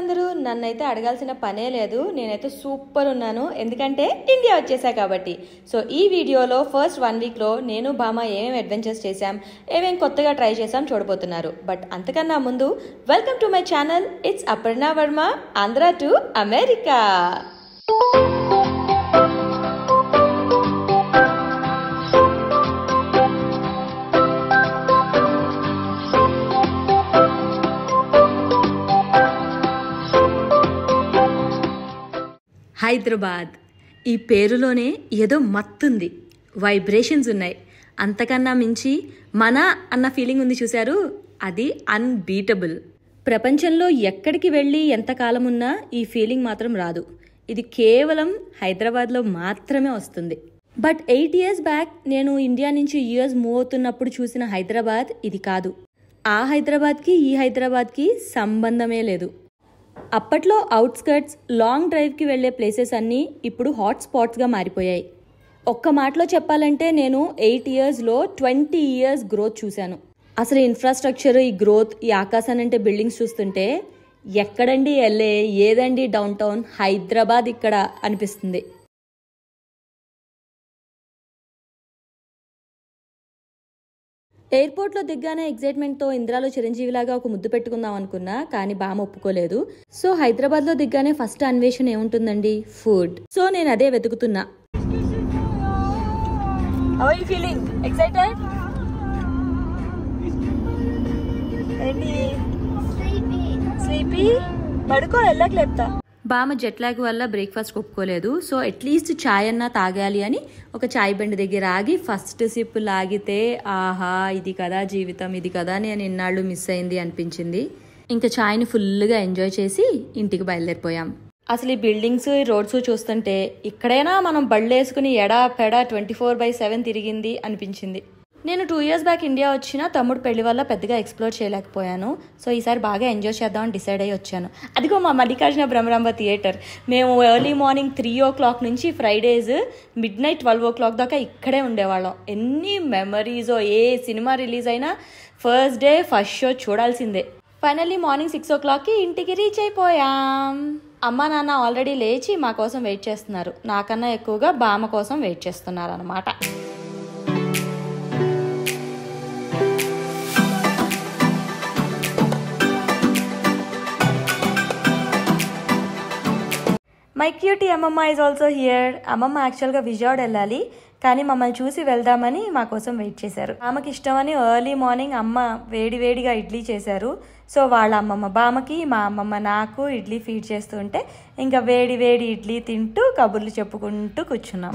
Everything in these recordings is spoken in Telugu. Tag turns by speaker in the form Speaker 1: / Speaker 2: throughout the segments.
Speaker 1: అందరూ నన్నైతే అడగాల్సిన పనే లేదు నేనైతే సూపర్ ఉన్నాను ఎందుకంటే ఇండియా వచ్చేసా కాబట్టి సో ఈ వీడియోలో ఫస్ట్ వన్ వీక్లో నేను బామ ఏమేమి అడ్వెంచర్స్ చేశాం ఏమేం కొత్తగా ట్రై చేశాం చూడబోతున్నారు బట్ అంతకన్నా ముందు welcome to my channel it's Aparna Varma Andhra to America Hyderabad ఈ పేరులోనే ఏదో మత్తుంది వైబ్రేషన్స్ ఉన్నాయి అంతకన్నా మించి మన అన్న ఫీలింగ్ ఉంది చూశారు అది అన్బీటబుల్ ప్రపంచంలో ఎక్కడికి వెళ్ళి ఎంతకాలం ఉన్నా ఈ ఫీలింగ్ మాత్రం రాదు ఇది కేవలం హైదరాబాద్లో మాత్రమే వస్తుంది బట్ ఎయిట్ ఇయర్స్ బ్యాక్ నేను ఇండియా నుంచి యూఎస్ మూవ్ అవుతున్నప్పుడు చూసిన హైదరాబాద్ ఇది కాదు ఆ హైదరాబాద్కి ఈ హైదరాబాద్కి సంబంధమే లేదు అప్పట్లో అవుట్స్కర్ట్స్ లాంగ్ డ్రైవ్కి వెళ్ళే ప్లేసెస్ అన్నీ ఇప్పుడు హాట్ స్పాట్స్గా మారిపోయాయి ఒక్క మాటలో చెప్పాలంటే నేను ఎయిట్ ఇయర్స్లో ట్వంటీ ఇయర్స్ గ్రోత్ చూశాను అసలు ఇన్ఫ్రాస్ట్రక్చర్ ఈ గ్రోత్ ఈ ఆకాశాన్ని అంటే బిల్డింగ్స్ చూస్తుంటే ఎక్కడండి ఎల్ఏ ఏదండి డౌన్ టౌన్ హైదరాబాద్ ఇక్కడ అనిపిస్తుంది ఎయిర్పోర్ట్లో దిగ్గానే ఎగ్జైట్మెంట్తో ఇంద్రాలో చిరంజీవిలాగా ఒక ముద్దు పెట్టుకుందాం అనుకున్నా కానీ బామ ఒప్పుకోలేదు సో హైదరాబాద్లో దిగ్గానే ఫస్ట్ అన్వేషణ ఏముంటుందండి ఫుడ్ సో నేను అదే వెతుకుతున్నా How are you feeling? Excited? ఏంటి స్లీపీ పడుకో వెళ్ళక లేపుతా బామ జెట్ లాగ్ వల్ల బ్రేక్ఫాస్ట్ ఒప్పుకోలేదు సో అట్లీస్ట్ చాయ్ అన్నా తాగాలి అని ఒక చాయ్ బండి దగ్గర ఆగి ఫస్ట్ సిప్ లాగితే ఆహా ఇది కదా జీవితం ఇది కదా నేను ఇన్నాళ్ళు మిస్ అయింది అనిపించింది ఇంకా చాయ్ని ఫుల్గా ఎంజాయ్ చేసి ఇంటికి బయలుదేరిపోయాం అసలు ఈ బిల్డింగ్స్ ఈ రోడ్స్ చూస్తుంటే ఇక్కడైనా మనం బళ్ళు వేసుకుని ఎడా పెడా ట్వంటీ ఫోర్ బై సెవెన్ తిరిగింది అనిపించింది నేను టూ ఇయర్స్ బ్యాక్ ఇండియా వచ్చిన తమ్ముడు పెళ్లి వల్ల పెద్దగా ఎక్స్ప్లోర్ చేయలేకపోయాను సో ఈసారి బాగా ఎంజాయ్ చేద్దామని డిసైడ్ అయ్యి వచ్చాను అదిగో మా మల్లికార్జున బ్రహ్మరాంబ థియేటర్ మేము early morning three o'clock నుంచి Fridays midnight twelve o'clock దాకా ఇక్కడే ఉండేవాళ్ళం ఎన్ని మెమరీసో ఏ సినిమా రిలీజ్ అయినా ఫస్ట్ డే ఫస్ట్ షో చూడాల్సిందే ఫైనల్లీ మార్నింగ్ సిక్స్ ఓ క్లాక్కి ఇంటికి రీచ్ అయిపోయాం అమ్మ నాన్న ఆల్రెడీ లేచి మా కోసం వెయిట్ చేస్తున్నారు నాకన్నా ఎక్కువగా బామ్మ కోసం వెయిట్ చేస్తున్నారు అనమాట మై క్యూటీ అమ్మమ్మ ఈజ్ ఆల్సో హియర్ అమ్మమ్మ యాక్చువల్గా విజయవాడ వెళ్ళాలి కానీ మమ్మల్ని చూసి వెళ్దామని మా కోసం వెయిట్ చేశారు ఆమెకి ఇష్టమని ఎర్లీ మార్నింగ్ అమ్మ వేడి వేడిగా ఇడ్లీ చేశారు సో వాళ్ళ అమ్మమ్మ బామకి మా అమ్మమ్మ నాకు ఇడ్లీ ఫీడ్ చేస్తుంటే ఇంకా వేడి వేడి ఇడ్లీ తింటూ కబుర్లు చెప్పుకుంటూ కూర్చున్నాం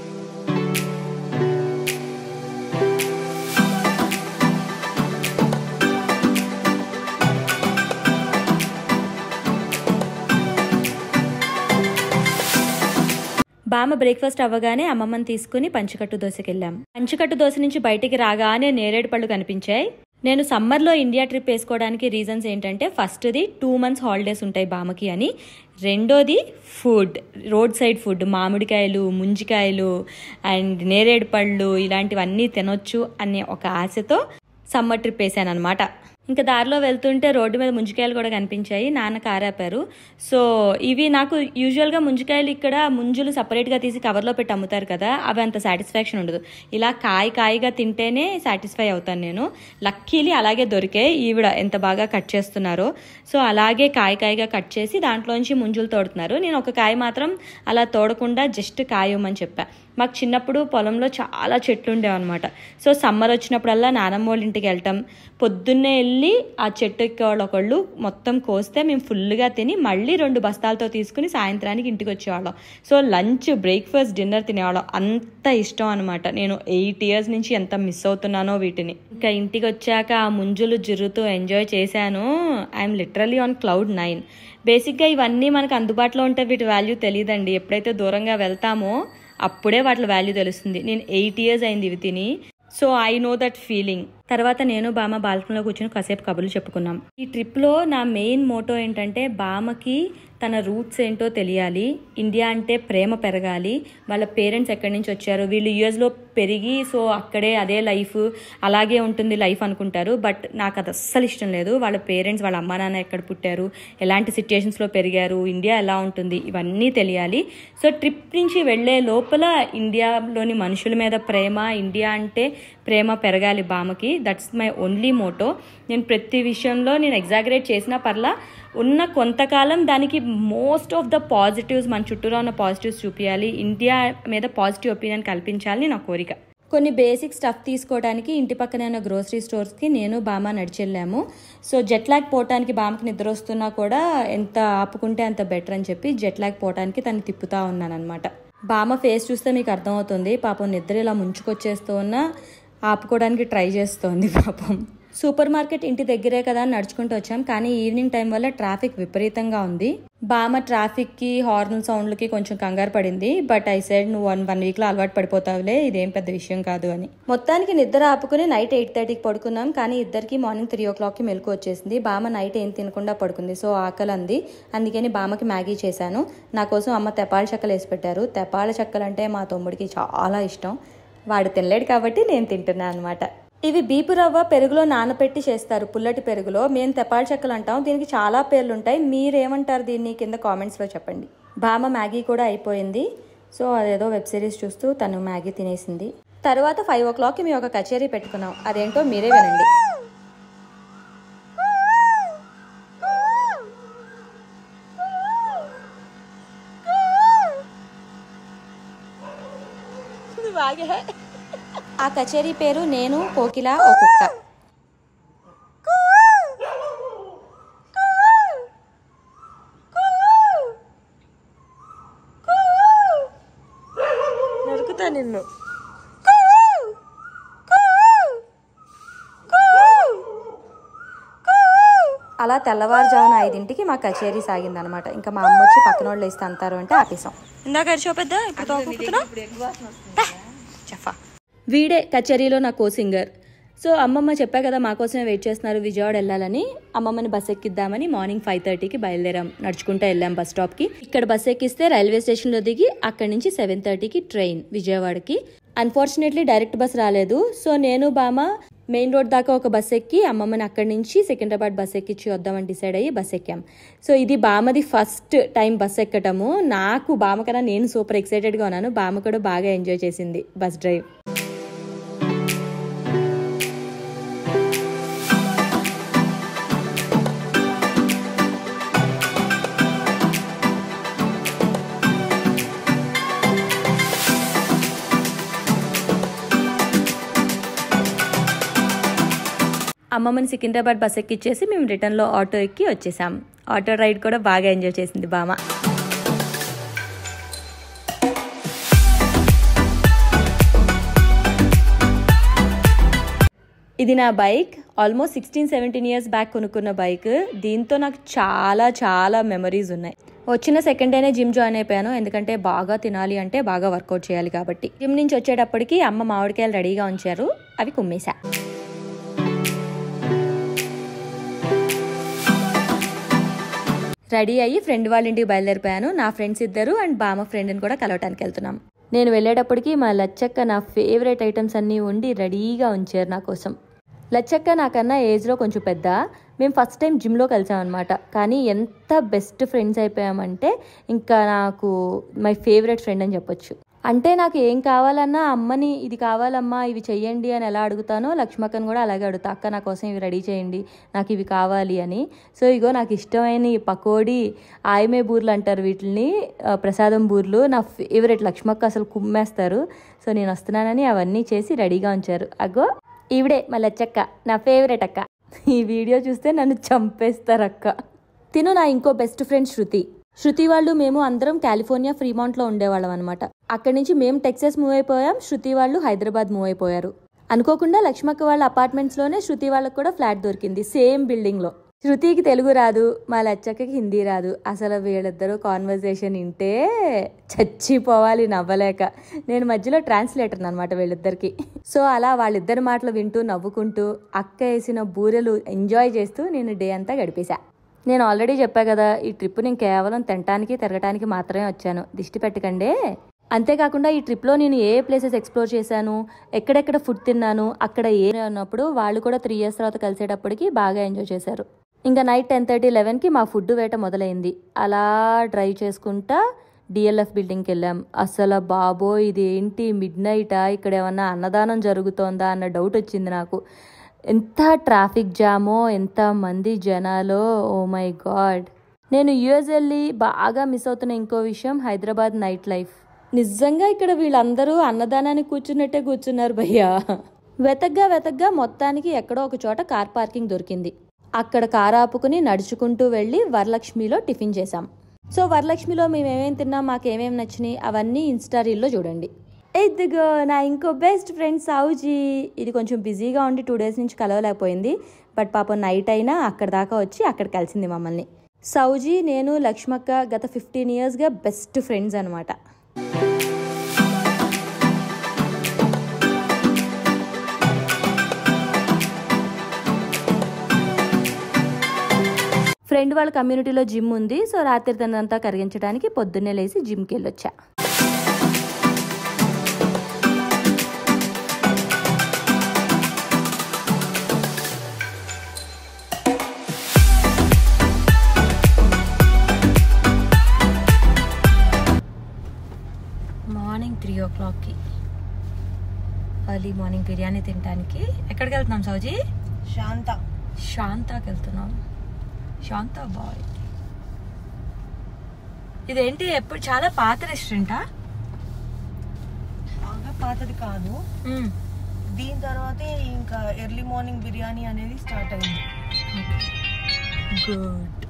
Speaker 1: బామ్మ బ్రేక్ఫాస్ట్ అవ్వగానే అమ్మమ్మని తీసుకుని పంచకట్టు దోశకి వెళ్ళాం పంచకట్టు దోశ నుంచి బయటికి రాగానే నేరేడు పళ్ళు కనిపించాయి నేను సమ్మర్లో ఇండియా ట్రిప్ వేసుకోవడానికి రీజన్స్ ఏంటంటే ఫస్ట్ది టూ మంత్స్ హాలిడేస్ ఉంటాయి బామకి అని రెండోది ఫుడ్ రోడ్ సైడ్ ఫుడ్ మామిడికాయలు ముంజికాయలు అండ్ నేరేడు పళ్ళు ఇలాంటివన్నీ తినొచ్చు అనే ఒక ఆశతో సమ్మర్ ట్రిప్ వేసాను అనమాట ఇంకా దారిలో వెళ్తుంటే రోడ్డు మీద ముంజికాయలు కూడా కనిపించాయి నాన్న కారాపారు సో ఇవి నాకు యూజువల్గా ముంజికాయలు ఇక్కడ ముంజులు సపరేట్గా తీసి కవర్లో పెట్టి అమ్ముతారు కదా అవి అంత సాటిస్ఫాక్షన్ ఉండదు ఇలా కాయ కాయగా తింటేనే సాటిస్ఫై అవుతాను నేను లక్కీలీ అలాగే దొరికే ఈవిడ ఎంత బాగా కట్ చేస్తున్నారో సో అలాగే కాయ కాయగా కట్ చేసి దాంట్లోంచి ముంజులు తోడుతున్నారు నేను ఒక కాయ మాత్రం అలా తోడకుండా జస్ట్ కాయమని చెప్పా మాకు చిన్నప్పుడు పొలంలో చాలా చెట్లు ఉండేవన్నమాట సో సమ్మర్ వచ్చినప్పుడల్లా నానమ్మ వాళ్ళ ఇంటికి వెళ్తాం పొద్దున్నే వెళ్ళి ఆ చెట్టు ఎక్కేవాళ్ళు ఒకళ్ళు మొత్తం కోస్తే మేము ఫుల్గా తిని మళ్ళీ రెండు బస్తాలతో తీసుకుని సాయంత్రానికి ఇంటికి వచ్చేవాళ్ళం సో లంచ్ బ్రేక్ఫాస్ట్ డిన్నర్ తినేవాళ్ళం అంత ఇష్టం అనమాట నేను ఎయిట్ ఇయర్స్ నుంచి ఎంత మిస్ అవుతున్నానో వీటిని ఇంకా ఇంటికి వచ్చాక ఆ ముంజులు జుర్రుతూ ఎంజాయ్ చేశాను I'm literally on cloud nine బేసిక్గా ఇవన్నీ మనకు అందుబాటులో ఉంటే వీటి వాల్యూ తెలియదండి ఎప్పుడైతే దూరంగా వెళ్తామో అప్పుడే వాటి వాల్యూ తెలుస్తుంది నేను ఎయిట్ ఇయర్స్ అయింది ఇవి తిని so I know that feeling తర్వాత నేను బామ బాల్కనీలో కూర్చొని కాసేపు కబుర్లు చెప్పుకున్నాం ఈ ట్రిప్లో నా మెయిన్ మోటో ఏంటంటే బామకి తన రూట్స్ ఏంటో తెలియాలి ఇండియా అంటే ప్రేమ పెరగాలి వాళ్ళ పేరెంట్స్ ఎక్కడి నుంచి వచ్చారు వీళ్ళు యూఎస్లో పెరిగి సో అక్కడే అదే లైఫ్ అలాగే ఉంటుంది లైఫ్ అనుకుంటారు బట్ నాకు అది అస్సలు ఇష్టం లేదు వాళ్ళ పేరెంట్స్ వాళ్ళ అమ్మా నాన్న ఎక్కడ పుట్టారు ఎలాంటి సిచ్యుయేషన్స్లో పెరిగారు ఇండియా ఎలా ఉంటుంది ఇవన్నీ తెలియాలి సో ట్రిప్ నుంచి వెళ్ళే లోపల ఇండియాలోని మనుషుల మీద ప్రేమ ఇండియా అంటే ప్రేమ పెరగాలి బామకి దట్స్ మై ఓన్లీ మోటో నేను ప్రతి విషయంలో నేను ఎగ్జాగరేట్ చేసినా పర్లా ఉన్న కొంతకాలం దానికి మోస్ట్ ఆఫ్ ద పాజిటివ్స్ మన చుట్టూలో ఉన్న పాజిటివ్స్ చూపించాలి ఇండియా మీద పాజిటివ్ ఒపీనియన్ కల్పించాలని నా కోరిక కొన్ని బేసిక్ స్టఫ్ తీసుకోవడానికి ఇంటి పక్కనే ఉన్న గ్రోసరీ స్టోర్స్కి నేను బామ నడిచెళ్ళాము సో జెట్ లాగ్ పోవటానికి బామకి నిద్ర వస్తున్నా కూడా ఎంత ఆపుకుంటే అంత బెటర్ అని చెప్పి జెట్ లాగ్ పోవటానికి తను తిప్పుతా ఉన్నాను అనమాట బామ ఫేస్ చూస్తే మీకు అర్థమవుతుంది పాపం నిద్ర ఇలా ముంచుకొచ్చేస్తూ ఉన్నా ఆపుకోవడానికి ట్రై చేస్తోంది పాపం సూపర్ మార్కెట్ ఇంటి దగ్గరే కదా అని నడుచుకుంటూ వచ్చాం కానీ ఈవినింగ్ టైం వల్ల ట్రాఫిక్ విపరీతంగా ఉంది బామ ట్రాఫిక్కి హార్న్ సౌండ్లకి కొంచెం కంగారు పడింది బట్ ఐ సైడ్ నువ్వు వన్ వన్ వీక్లో అలవాటు పడిపోతావులే ఇదేం పెద్ద విషయం కాదు అని మొత్తానికి నిద్ర ఆపుకుని నైట్ ఎయిట్ థర్టీకి పడుకున్నాం కానీ ఇద్దరికి మార్నింగ్ త్రీ ఓ క్లాక్కి మెలకు వచ్చేసింది బామ నైట్ ఏం తినకుండా పడుకుంది సో ఆకలి అంది అందుకని బామకి మ్యాగీ చేశాను నా కోసం అమ్మ తెపాల చెక్కలు వేసి పెట్టారు తెపాల చెక్కలు అంటే మా తమ్ముడికి చాలా ఇష్టం వాడు తినలేడు కాబట్టి నేను తింటున్నాను అనమాట ఇవి బీపు రవ్వ పెరుగులో నానపెట్టి చేస్తారు పుల్లటి పెరుగులో మేము తెపాల చెక్కలు అంటాం దీనికి చాలా పేర్లు ఉంటాయి మీరేమంటారు దీన్ని కింద కామెంట్స్లో చెప్పండి బామ మ్యాగీ కూడా అయిపోయింది సో అదేదో వెబ్ సిరీస్ చూస్తూ తను మ్యాగీ తినేసింది తర్వాత ఫైవ్ ఓ క్లాక్కి మేము ఒక కచేరీ పెట్టుకున్నాం అదేంటో మీరే వినండి ఆ కచేరీ పేరు నేను కోకిల ఓ కుక్క
Speaker 2: నరుకుతా నిన్ను
Speaker 1: అలా తెల్లవారుజామున ఐదింటికి మా కచేరీ సాగిందనమాట ఇంకా మా అమ్మ వచ్చి పక్కన వాళ్ళు వేస్తే అంటారు అంటే ఆపేసాం
Speaker 2: ఇందాక అరిచో పెద్ద ఇప్పుడు తోకుతున్నా
Speaker 1: చెప్పా వీడే కచేరీలో నా కో సింగర్ సో అమ్మమ్మ చెప్పా కదా మా కోసమే వెయిట్ చేస్తున్నారు విజయవాడ వెళ్ళాలని అమ్మమ్మని బస్ ఎక్కిద్దామని మార్నింగ్ ఫైవ్ థర్టీకి బయలుదేరాం నడుచుకుంటూ వెళ్ళాం బస్ స్టాప్కి ఇక్కడ బస్ ఎక్కిస్తే రైల్వే స్టేషన్లో దిగి అక్కడి నుంచి సెవెన్ థర్టీకి ట్రైన్ విజయవాడకి అన్ఫార్చునేట్లీ డైరెక్ట్ బస్ రాలేదు సో నేను బామ మెయిన్ రోడ్ దాకా ఒక బస్ ఎక్కి అమ్మమ్మని అక్కడి నుంచి సికింద్రాబాద్ బస్ ఎక్కించి వద్దామని డిసైడ్ అయ్యి బస్ ఎక్కాం సో ఇది బామది ఫస్ట్ టైం బస్ ఎక్కటము నాకు బామ కన్నా నేను సూపర్ ఎక్సైటెడ్గా ఉన్నాను బామ కూడా బాగా ఎంజాయ్ చేసింది బస్ డ్రైవ్ అమ్మమ్మని సికింద్రాబాద్ బస్ ఎక్కిచ్చేసి మేము రిటర్న్లో ఆటో ఎక్కి వచ్చేసాం ఆటో రైడ్ కూడా బాగా ఎంజాయ్ చేసింది బామ ఇది నా bike almost sixteen seventeen years back కొనుక్కున్న బైక్ దీంతో నాకు చాలా చాలా మెమరీస్ ఉన్నాయి వచ్చిన సెకండ్ డేనే జిమ్ జాయిన్ అయిపోయాను ఎందుకంటే బాగా తినాలి అంటే బాగా వర్కౌట్ చేయాలి కాబట్టి జిమ్ నుంచి వచ్చేటప్పటికి అమ్మ మామిడికాయలు రెడీగా ఉంచారు అవి కుమ్మేశా రెడీ అయ్యి ఫ్రెండ్ వాళ్ళ ఇంటికి బయలుదేరిపోయాను నా ఫ్రెండ్స్ ఇద్దరు అండ్ బామ ఫ్రెండ్ని కూడా కలవటానికి వెళ్తున్నాం నేను వెళ్ళేటప్పటికి మా లచ్చక్క నా ఫేవరెట్ ఐటమ్స్ అన్నీ ఉండి రెడీగా ఉంచారు నా కోసం లచ్చక్క నాకన్నా ఏజ్లో కొంచెం పెద్ద మేము ఫస్ట్ టైం జిమ్లో కలిసామన్నమాట కానీ ఎంత బెస్ట్ ఫ్రెండ్స్ అయిపోయామంటే ఇంకా నాకు మై ఫేవరెట్ ఫ్రెండ్ అని చెప్పొచ్చు అంటే నాకు ఏం కావాలన్నా అమ్మని ఇది కావాలమ్మా ఇవి చెయ్యండి అని ఎలా అడుగుతానో లక్ష్మక్కని కూడా అలాగే అడుగుతా అక్క నా కోసం ఇవి రెడీ చేయండి నాకు ఇవి కావాలి అని సో ఇగో నాకు ఇష్టమైన ఈ పకోడీ ఆయమే బూర్లు అంటారు వీటిని ఆ, ప్రసాదం బూర్లు నా ఫేవరెట్ లక్ష్మక్క అసలు కుమ్మేస్తారు సో నేను వస్తున్నానని అవన్నీ చేసి రెడీగా ఉంచారు అగో ఈవిడే మా లచ్చక్క నా ఫేవరెట్ అక్క ఈ వీడియో చూస్తే నన్ను చంపేస్తారు అక్క తిను నా ఇంకో బెస్ట్ ఫ్రెండ్ శృతి శృతి వాళ్ళు మేము అందరం కాలిఫోర్నియా ఫ్రీమౌంట్లో ఉండేవాళ్ళం అనమాట అక్కడి నుంచి మేము టెక్సస్ మూవ్ అయిపోయాం శృతి వాళ్ళు హైదరాబాద్ మూవ్ అయిపోయారు అనుకోకుండా లక్ష్మక్క వాళ్ళ అపార్ట్మెంట్స్లోనే శృతి వాళ్ళకి కూడా ఫ్లాట్ దొరికింది సేమ్ బిల్డింగ్లో శృతికి తెలుగు రాదు మా లచ్చక్కకి హిందీ రాదు అసలు వీళ్ళిద్దరూ కాన్వర్జేషన్ వింటే చచ్చిపోవాలి నవ్వలేక నేను మధ్యలో ట్రాన్స్లేటర్ అనమాట వీళ్ళిద్దరికి సో అలా వాళ్ళిద్దరి మాటలు వింటూ నవ్వుకుంటూ అక్క వేసిన బూరెలు ఎంజాయ్ చేస్తూ నేను డే అంతా గడిపేశా నేను ఆల్రెడీ చెప్పా కదా ఈ ట్రిప్ నేను కేవలం తినటానికి తిరగటానికి మాత్రమే వచ్చాను దిష్టి పెట్టకండి అంతేకాకుండా ఈ ట్రిప్లో నేను ఏ ప్లేసెస్ ఎక్స్ప్లోర్ చేశాను ఎక్కడెక్కడ ఫుడ్ తిన్నాను అక్కడ ఏ ఉన్నప్పుడు వాళ్ళు కూడా త్రీ ఇయర్స్ తర్వాత కలిసేటప్పటికి బాగా ఎంజాయ్ చేశారు ఇంకా నైట్ టెన్ థర్టీ లెవెన్కి మా ఫుడ్ వేట మొదలైంది అలా డ్రైవ్ చేసుకుంటా డిఎల్ఎఫ్ బిల్డింగ్కి వెళ్ళాం అసలు బాబో ఇది ఏంటి మిడ్ నైటా ఇక్కడ ఏమన్నా అన్నదానం జరుగుతోందా అన్న డౌట్ వచ్చింది నాకు ఎంత ట్రాఫిక్ జామో ఎంత మంది జనాలో ఓ మై గాడ్ నేను యుఎస్ వెళ్ళి బాగా మిస్ అవుతున్న ఇంకో విషయం హైదరాబాద్ నైట్ లైఫ్ నిజంగా ఇక్కడ వీళ్ళందరూ అన్నదానానికి కూర్చున్నట్టే కూర్చున్నారు భయ్యా వెతగ్గా వెతగ్గా మొత్తానికి ఎక్కడో ఒక చోట కార్ పార్కింగ్ దొరికింది అక్కడ కార్ ఆపుకుని నడుచుకుంటూ వెళ్ళి వరలక్ష్మిలో టిఫిన్ చేశాం సో వరలక్ష్మిలో మేము ఏమేమి తిన్నాం మాకు ఏమేమి నచ్చినాయి అవన్నీ ఇన్స్టా రీల్లో చూడండి ఇదిగో నా ఇంకో బెస్ట్ ఫ్రెండ్ సౌజీ ఇది కొంచెం బిజీగా ఉండి టూ డేస్ నుంచి కలవలేకపోయింది బట్ పాపం నైట్ అయినా అక్కడ దాకా వచ్చి అక్కడ కలిసింది మమ్మల్ని సౌజీ నేను లక్ష్మక్క గత ఫిఫ్టీన్ ఇయర్స్గా బెస్ట్ ఫ్రెండ్స్ అనమాట ఫ్రెండ్ వాళ్ళ కమ్యూనిటీలో జిమ్ ఉంది సో రాత్రి తనంతా కరిగించడానికి పొద్దున్నే లేచి జిమ్కి వెళ్ళొచ్చా మార్నింగ్ త్రీ ఓ క్లాక్కి ఎర్లీ మార్నింగ్ బిర్యానీ తినడానికి ఎక్కడికి వెళ్తున్నాం సౌజీ
Speaker 2: శాంత
Speaker 1: శాంతాకి వెళ్తున్నాం శాంత బాయ్ ఇదేంటి ఎప్పుడు చాలా పాత రెస్టారెంటా
Speaker 2: బాగా పాతది కాదు దీని తర్వాతే ఇంకా ఎర్లీ మార్నింగ్ బిర్యానీ అనేది స్టార్ట్ అయింది
Speaker 1: గుడ్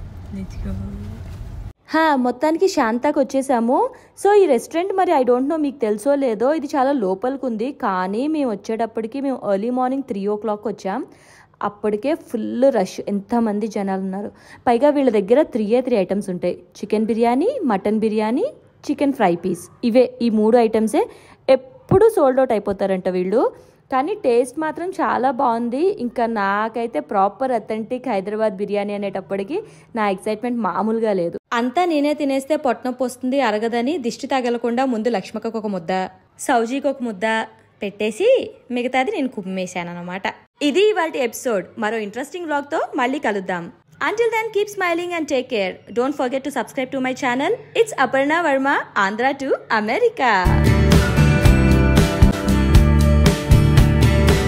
Speaker 1: హా మొత్తానికి శాంతాకి వచ్చేసాము సో ఈ రెస్టారెంట్ మరి ఐ డోంట్ నో మీకు తెలుసో లేదో ఇది చాలా లోపలికి ఉంది కానీ మేము వచ్చేటప్పటికి మేము early morning three o'clock వచ్చాం అప్పటికే ఫుల్ రష్ ఎంతమంది జనాలు ఉన్నారు పైగా వీళ్ళ దగ్గర త్రీ ఏ త్రీ ఐటమ్స్ ఉంటాయి chicken biryani mutton biryani chicken fry piece ఇవే ఈ మూడు ఐటమ్సే ఎప్పుడు సోల్డ్ అవుట్ అయిపోతారంట వీళ్ళు కానీ టేస్ట్ మాత్రం చాలా బాగుంది ఇంకా నాకైతే ప్రాపర్ అథెంటిక్ హైదరాబాద్ బిర్యానీ అనేటప్పటికి నా ఎక్సైట్మెంట్ మామూలుగా లేదు అంతా నేనే తినేస్తే పొట్టనొప్పి వస్తుంది అరగదని దిష్టి తగలకుండా ముందు లక్ష్మక్కకు ఒక ముద్ద సౌజీకి ఒక ముద్ద పెట్టేసి మిగతాది నేను కుమ్మేశాను అనమాట ఇది ఇవాళ ఎపిసోడ్ మరో ఇంట్రెస్టింగ్ వ్లాగ్తో మళ్ళీ కలుద్దాం Until then, keep smiling and take care. Don't forget to subscribe to my channel. It's Aparna Verma, Andhra to America.